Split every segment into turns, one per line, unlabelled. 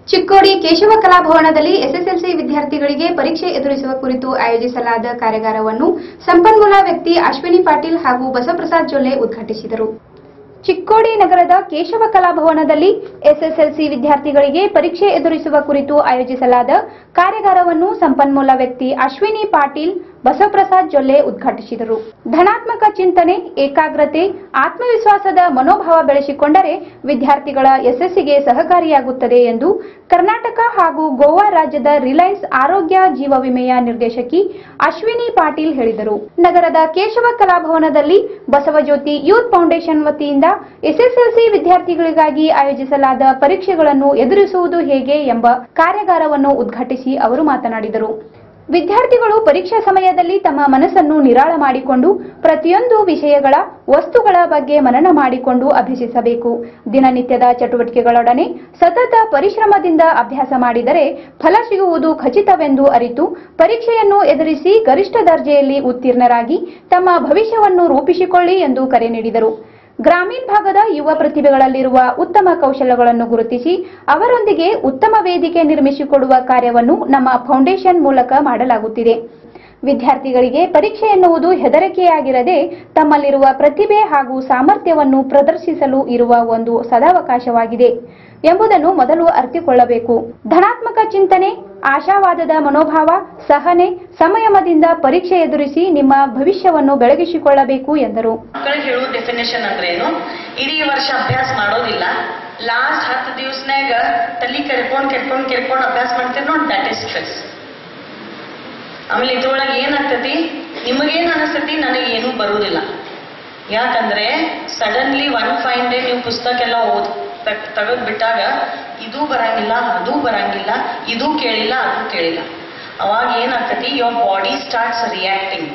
Chikkodi Keshava ಕಲಾಭವನದಲ್ಲಿ SSLC ವಿದ್ಯಾರ್ಥಿಗಳಿಗೆ ಪರೀಕ್ಷೆ ಎದುರಿಸುವ ಕುರಿತು ಆಯೋಜಿಸಲಾದ ಕಾರ್ಯಾಗಾರವನ್ನು ಸಂಪನ್ಮೂಲ ವ್ಯಕ್ತಿ ಅಶ್ವಿನಿ ಪಾಟೀಲ್ ಹಾಗೂ ಬಸವಪ್ರಸಾದ್ ಜೊಲ್ಲೆ ಉದ್ಘಾಟಿಸಿದರು ಚಿಕ್ಕೋಡಿ ನಗರದ ಕೇಶವ ಕಲಾಭವನದಲ್ಲಿ ಎಸ್ಎಸ್ಎಲ್ಸಿ ವಿದ್ಯಾರ್ಥಿಗಳಿಗೆ ಪರೀಕ್ಷೆ ಎದುರಿಸುವ ಕುರಿತು ಆಯೋಜಿಸಲಾದ ಕಾರ್ಯಾಗಾರವನ್ನು ಸಂಪನ್ಮೂಲ ವ್ಯಕ್ತಿ ಅಶ್ವಿನಿ ಪಾಟೀಲ್ ಬಸವಪ್ರಸಾದ್ ಜೊಲ್ಲೆ ಉದ್ಘಾಟಿಸಿದರು ಧನಾತ್ಮಕ ಚಿಂತನೆ ಏಕಾಗ್ರತೆ ಆತ್ಮವಿಶ್ವಾಸದ ಮನೋಭಾವ ಬೆಳೆಸಿಕೊಂಡರೆ ವಿದ್ಯಾರ್ಥಿಗಳ ಯಶಸ್ಸಿಗೆ ಸಹಕಾರಿಯಾಗುತ್ತದೆ ಎಂದು ಕರ್ನಾಟಕ ಹಾಗೂ ಗೋವಾ ರಾಜ್ಯದ ರಿಲಯನ್ಸ್ ಆರೋಗ್ಯ ಜೀವ ವಿಮೆಯ ನಿರ್ದೇಶಕಿ ಅಶ್ವಿನಿ ಪಾಟೀಲ್ ಹೇಳಿದರು ನಗರದ ಕೇಶವ ಕಲಾಭವನದಲ್ಲಿ ಬಸವಜ್ಯೋತಿ ಯೂತ್ ಫೌಂಡೇಶನ್ ವತಿಯಿಂದ ಎಸ್ಎಸ್ಎಲ್ಸಿ ವಿದ್ಯಾರ್ಥಿಗಳಿಗಾಗಿ ಆಯೋಜಿಸಲಾದ ಪರೀಕ್ಷೆಗಳನ್ನು ಎದುರಿಸುವುದು ಹೇಗೆ ಎಂಬ ಕಾರ್ಯಾಗಾರವನ್ನು ಉದ್ಘಾಟಿಸಿ ಅವರು ಮಾತನಾಡಿದರು ವಿದ್ಯಾರ್ಥಿಗಳು ಪರೀಕ್ಷಾ ಸಮಯದಲ್ಲಿ ತಮ್ಮ ಮನಸ್ಸನ್ನು ನಿರಾಳ ಮಾಡಿಕೊಂಡು ಪ್ರತಿಯೊಂದು ವಿಷಯಗಳ ವಸ್ತುಗಳ ಬಗ್ಗೆ ಮನನ ಮಾಡಿಕೊಂಡು ಅಭ್ಯಸಿಸಬೇಕು ದಿನನಿತ್ಯದ ಚಟುವಟಿಕೆಗಳೊಡನೆ ಸತತ ಪರಿಶ್ರಮದಿಂದ ಅಭ್ಯಾಸ ಮಾಡಿದರೆ ಫಲ ಸಿಗುವುದು ಖಚಿತವೆಂದು ಅರಿತು ಪರೀಕ್ಷೆಯನ್ನು ಎದುರಿಸಿ ಗರಿಷ್ಠ ದರ್ಜೆಯಲ್ಲಿ ಉತ್ತೀರ್ಣರಾಗಿ ತಮ್ಮ ಭವಿಷ್ಯವನ್ನು ರೂಪಿಸಿಕೊಳ್ಳಿ ಎಂದು ಕರೆ ನೀಡಿದರು ಗ್ರಾಮೀಣ ಭಾಗದ ಯುವ ಪ್ರತಿಭೆಗಳಲ್ಲಿರುವ ಉತ್ತಮ ಕೌಶಲ್ಯಗಳನ್ನು ಗುರುತಿಸಿ ಅವರೊಂದಿಗೆ ಉತ್ತಮ ವೇದಿಕೆ ನಿರ್ಮಿಸಿಕೊಡುವ ಕಾರ್ಯವನ್ನು ನಮ್ಮ ಫೌಂಡೇಶನ್ ಮೂಲಕ ಮಾಡಲಾಗುತ್ತಿದೆ ವಿದ್ಯಾರ್ಥಿಗಳಿಗೆ ಪರೀಕ್ಷೆ ಎನ್ನುವುದು ಹೆದರಿಕೆಯಾಗಿರದೆ ತಮ್ಮಲ್ಲಿರುವ ಪ್ರತಿಭೆ ಹಾಗೂ ಸಾಮರ್ಥ್ಯವನ್ನು ಪ್ರದರ್ಶಿಸಲು ಇರುವ ಒಂದು ಸದಾವಕಾಶವಾಗಿದೆ ಎಂಬುದನ್ನು ಮೊದಲು ಅರ್ಥಿಕೊಳ್ಳಬೇಕು ಧನಾತ್ಮಕ ಚಿಂತನೆ ಆಶಾವಾದದ ಮನೋಭಾವ ಸಹನೆ ಸಂಯಮದಿಂದ ಪರೀಕ್ಷೆ ಎದುರಿಸಿ ನಿಮ್ಮ ಭವಿಷ್ಯವನ್ನು ಬೆಳಗಿಸಿಕೊಳ್ಳಬೇಕು ಎಂದರು
ಮಕ್ಕಳಿಗೆ ಹೇಳುವ ಡೆಫಿನೇಷನ್ ಅಂದ್ರೇನು ಇಡೀ ವರ್ಷ ಅಭ್ಯಾಸ ಮಾಡೋದಿಲ್ಲ ಲಾಸ್ಟ್ ಹತ್ತು ದಿವಸನಾಗ ತಲೆ ಕೆರ್ಕೊಂಡ್ ಕೆರ್ಕೊಂಡ್ ಕೆರ್ಕೊಂಡ್ ಅಭ್ಯಾಸ ಮಾಡ್ತೀರಿ ನೋಡಿ ದಟ್ ಇಸ್ ಸ್ಟ್ರೆಸ್ ಆಮೇಲೆ ಇದ್ರೊಳಗೆ ಏನಾಗ್ತತಿ ನಿಮಗೇನ್ ಅನಿಸ್ತತಿ ನನಗೆ ಏನೂ ಬರುವುದಿಲ್ಲ ಯಾಕಂದ್ರೆ ಸಡನ್ಲಿ ಒನ್ ಫೈನ್ ಡೇ ನೀವು ಪುಸ್ತಕ ಎಲ್ಲ ಓದ್ ತೆಗೆದು ಬಿಟ್ಟಾಗ ಇದು ಬರಂಗಿಲ್ಲ ಅದು ಬರಂಗಿಲ್ಲ ಇದು ಕೇಳಿಲ್ಲ ಅದು ಕೇಳಿಲ್ಲ ಅವಾಗ ಏನಾಗ್ತತಿ your body starts reacting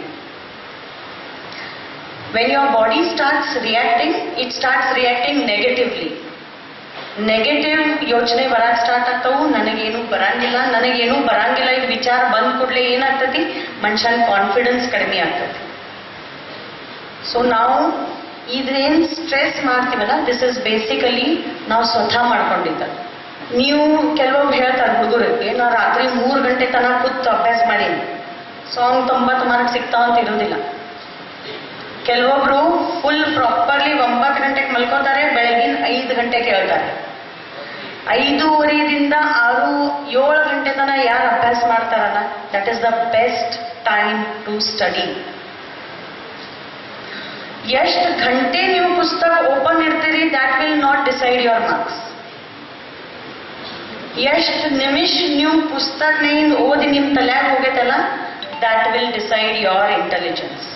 when your body starts reacting, it starts reacting negatively. Negative ಯೋಚನೆ ಬರಕ್ ಸ್ಟಾರ್ಟ್ ಆಗ್ತಾವು ನನಗೇನು ಬರಂಗಿಲ್ಲ ನನಗೇನು ಬರಂಗಿಲ್ಲ ಇದು ವಿಚಾರ ಬಂದ ಕೂಡಲೇ ಏನಾಗ್ತತಿ ಮನುಷ್ಯನ ಕಾನ್ಫಿಡೆನ್ಸ್ ಕಡಿಮೆ ಆಗ್ತದೆ ಸೊ ನಾವು ಇದ್ರೇನ್ ಸ್ಟ್ರೆಸ್ ಮಾಡ್ತೀವಲ್ಲ ದಿಸ್ ಇಸ್ ಬೇಸಿಕಲಿ ನಾವು ಸ್ವತಃ ಮಾಡ್ಕೊಂಡಿದ್ದ ನೀವು ಕೆಲವೊಬ್ರು ಹೇಳ್ತಾರೆ ಹುಡುಗರಿಗೆ ನಾ ರಾತ್ರಿ ಮೂರು ಗಂಟೆ ತನಕ ಕೂತು ಅಭ್ಯಾಸ ಮಾಡೀನಿ ಸಾಂಗ್ ತೊಂಬತ್ತು ಮಾರ್ಕ್ ಸಿಗ್ತಾವ ಅಂತ ಇರೋದಿಲ್ಲ ಕೆಲವೊಬ್ರು ಫುಲ್ ಪ್ರಾಪರ್ಲಿ ಒಂಬತ್ತು ಗಂಟೆಗೆ ಮಲ್ಕೋತಾರೆ ಬೆಳಗಿನ ಐದು ಗಂಟೆಗೆ ಹೇಳ್ತಾರೆ ಐದೂವರೆದಿಂದ ಆರು ಏಳು ಗಂಟೆ ತನಕ ಯಾರು ಅಭ್ಯಾಸ ಮಾಡ್ತಾರಲ್ಲ that is the best time to study ಎಷ್ಟು ಗಂಟೆ ನೀವು ಪುಸ್ತಕ ಓಪನ್ ಇಡ್ತೀರಿ that will not decide your marks ಎಷ್ಟು ನಿಮಿಷ ನೀವು ಪುಸ್ತಕನಿಂದ ಓದಿ ನಿಮ್ಮ ತಲೆಯಾಗ ಹೋಗೈತಲ್ಲ that will decide your intelligence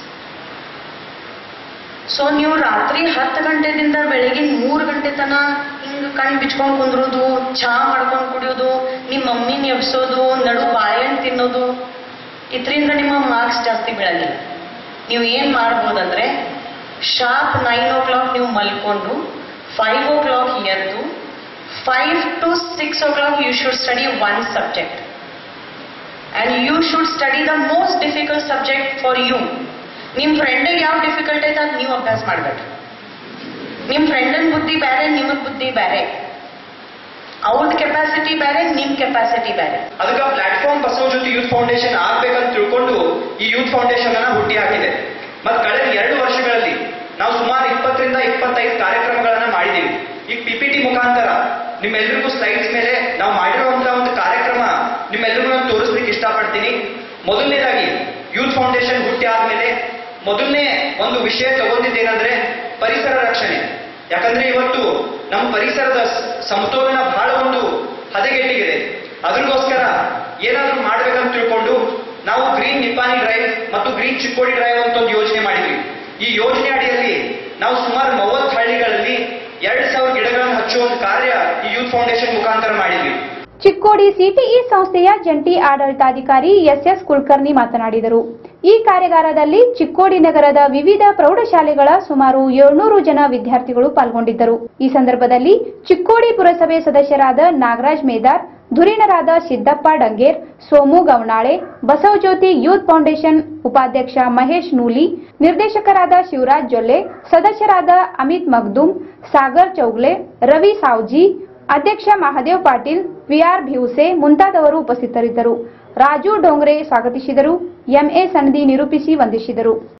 so ನೀವು ರಾತ್ರಿ ಹತ್ತು ಗಂಟೆದಿಂದ ಬೆಳಗಿನ ಮೂರು ಗಂಟೆ ತನ ಹಿಂಗ್ ಕಣ್ ಬಿಚ್ಕೊಂಡ್ ಕುಂದ್ರೋದು ಚಹಾ ಮಾಡ್ಕೊಂಡ್ ಕುಡಿಯೋದು ನಿಮ್ಮ ಮಮ್ಮಿನ ಎಬ್ಸೋದು ನಡು ಬಾಳೆಹಣ್ಣು ತಿನ್ನೋದು ಇದರಿಂದ ನಿಮ್ಮ ಮಾರ್ಕ್ಸ್ ಜಾಸ್ತಿ ಬೀಳಂಗಿಲ್ಲ ನೀವು ಏನ್ ಮಾಡ್ಬೋದಂದ್ರೆ ಶಾರ್ಪ್ ನೈನ್ ಓ ಕ್ಲಾಕ್ ನೀವು ಮಲ್ಕೊಂಡು ಫೈವ್ ಓ ಕ್ಲಾಕ್ ಎದ್ದು five to six o'clock you should study one subject and you should study the most difficult subject for you ನಿಮ್ ಫ್ರೆಂಡಿಗೆ ಯಾವ ಡಿಫಿಕಲ್ಟ್ ಐತೆ ಅದು ನೀವು ಅಭ್ಯಾಸ ಮಾಡ್ಬೇಕು ನಿಮ್ ಫ್ರೆಂಡನ್ ಬುದ್ಧಿ ಬೇರೆ ನಿಮಗ್ ಬುದ್ಧಿ ಬೇರೆ ಅವ್ರದ್ ಕೆಪಾಸಿಟಿ ಬೇರೆ ನಿಮ್ ಕೆಪಾಸಿಟಿ ಬೇರೆ
ಅದಕ್ಕೆ ಪ್ಲಾಟ್ಫಾರ್ಮ್ ಬಸವಜ್ಯೋತಿ ಯೂತ್ ಫೌಂಡೇಶನ್ ಆಗ್ಬೇಕಂತ ತಿಳ್ಕೊಂಡು ಈ ಯೂತ್ ಫೌಂಡೇಶನ್ ಅನ್ನ ಹುಟ್ಟಿ ಹಾಕಿದೆ ಮತ್ತು ಕಳೆದ ಎರಡು ವರ್ಷಗಳಲ್ಲಿ ನಾವು ಸುಮಾರು ಇಪ್ಪತ್ತರಿಂದ ಇಪ್ಪತ್ತೈದು ಕಾರ್ಯಕ್ರಮಗಳನ್ನ ಮಾಡಿದ್ದೀವಿ ಈ ಪಿ ಪಿ ಟಿ ಮುಖಾಂತರ ನಿಮ್ಮೆಲ್ಲರಿಗೂ ಸ್ಲೈಡ್ಸ್ ಮೇಲೆ ನಾವು ಮಾಡಿರುವಂತಹ ಒಂದು ಕಾರ್ಯಕ್ರಮ ನಿಮ್ಮೆಲ್ಲರಿಗೂ ನಾನು ತೋರಿಸ್ಲಿಕ್ಕೆ ಇಷ್ಟಪಡ್ತೀನಿ ಮೊದಲನೇದಾಗಿ ಯೂತ್ ಫೌಂಡೇಶನ್ ಹುಟ್ಟಿ ಆದ್ಮೇಲೆ ಮೊದಲನೇ ಒಂದು ವಿಷಯ ತಗೊಂಡಿದ್ದೇನೆಂದ್ರೆ ಪರಿಸರ ರಕ್ಷಣೆ ಯಾಕಂದ್ರೆ ಇವತ್ತು ನಮ್ಮ ಪರಿಸರದ ಸ- ಸಮತೋಲನ ಬಹಳ ಒಂದು ಹದಗೆಟ್ಟಿಗಿದೆ ಅದ್ರಗೋಸ್ಕರ ಏನಾದ್ರೂ ಮಾಡ್ಬೇಕಂತ ತಿಳ್ಕೊಂಡು ನಾವು ಗ್ರೀನ್ ನಿಪಾನಿ ಡ್ರೈವ್ ಮತ್ತು ಗ್ರೀನ್ ಚಿಕ್ಕೋಡಿ ಡ್ರೈವ್ ಅಂತ ಒಂದು ಯೋಜನೆ ಮಾಡಿದ್ವಿ ಈ ಯೋಜನೆ ಅಡಿಯಲ್ಲಿ ನಾವು ಸುಮಾರು ಮೂವತ್ತು ಹಳ್ಳಿಗಳಲ್ಲಿ ಎರಡ್ ಸಾವಿರ ಗಿಡಗಳನ್ನು ಹಚ್ಚುವ ಒಂದು ಕಾರ್ಯ ಈ ಯೂತ್ ಫೌಂಡೇಶನ್ ಮುಖಾಂತರ ಮಾಡಿದ್ವಿ
ಚಿಕ್ಕೋಡಿ ಸಿಟಿಇ ಸಂಸ್ಥೆಯ ಜಂಟಿ ಆಡಳಿತಾಧಿಕಾರಿ ಎಸ್ಎಸ್ ಕುಲಕರ್ಣಿ ಮಾತನಾಡಿದರು ಈ ಕಾರ್ಯಾಗಾರದಲ್ಲಿ ಚಿಕ್ಕೋಡಿ ನಗರದ ವಿವಿಧ ಪ್ರೌಢಶಾಲೆಗಳ ಸುಮಾರು ಏಳ್ನೂರು ಜನ ವಿದ್ಯಾರ್ಥಿಗಳು ಪಾಲ್ಗೊಂಡಿದ್ದರು ಈ ಸಂದರ್ಭದಲ್ಲಿ ಚಿಕ್ಕೋಡಿ ಪುರಸಭೆ ಸದಸ್ಯರಾದ ನಾಗರಾಜ್ ಮೇದಾರ್ ಧುರೀಣರಾದ ಸಿದ್ದಪ್ಪ ಡಂಗೇರ್ ಸೋಮು ಗವನಾಳೆ ಬಸವಜ್ಯೋತಿ ಯೂತ್ ಫೌಂಡೇಶನ್ ಉಪಾಧ್ಯಕ್ಷ ಮಹೇಶ್ ನೂಲಿ ನಿರ್ದೇಶಕರಾದ ಶಿವರಾಜ್ ಜೊಲ್ಲೆ ಸದಸ್ಯರಾದ ಅಮಿತ್ ಮಗ್ದುಮ್ ಸಾಗರ್ ಚೌಗ್ಲೆ ರವಿ ಸಾವ್ಜಿ ಅಧ್ಯಕ್ಷ ಮಹಾದೇವ್ ಪಾಟೀಲ್ ವಿಆರ್ ಭ್ಯೂಸೆ ಮುಂತಾದವರು ಉಪಸ್ಥಿತರಿದ್ದರು ರಾಜು ಡೋಂಗ್ರೆ ಸ್ವಾಗತಿಸಿದರು ಎಂಎ ಸನದಿ ನಿರೂಪಿಸಿ ವಂದಿಸಿದರು